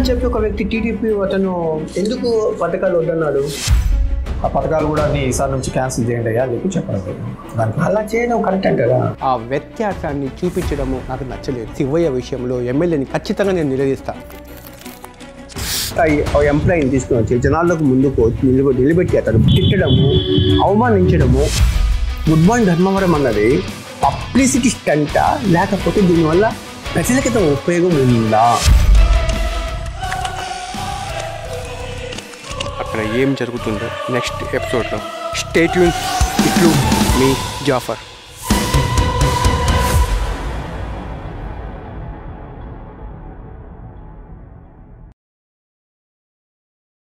అని చెప్పి ఒక వ్యక్తి టీడీపీ అతను ఎందుకు పథకాలు వద్దన్నాడు ఆ పథకాలు కూడా అన్ని ఈసారి నుంచి క్యాన్సిల్ చేయండి అయ్యా అని చెప్పి చెప్పడం జరిగింది. దానికి అలా చేయడం కరెక్ట్ అంటారా ఆ వ్యత్యాసాన్ని చూపించడము నాకు నచ్చలేదు శివయ్య విషయంలో ఎమ్మెల్యేని ఖచ్చితంగా నేను నిలదీస్తాను ఎంప్లాయీని తీసుకుని వచ్చి జనాలకు ముందుకు వచ్చి నిలబె నిలబెట్టి అతను తిట్టడము అవమానించడము గుడ్ మార్నింగ్ ధర్మవరం అన్నది పబ్లిసిటీ స్టంట లేకపోతే దీనివల్ల ప్రజలకి ఉపయోగం ఉందా అక్కడ ఏం జరుగుతుందో నెక్స్ట్ ఎపిసోడ్లో స్టేట్యూన్ ఇట్లు మీ జాఫర్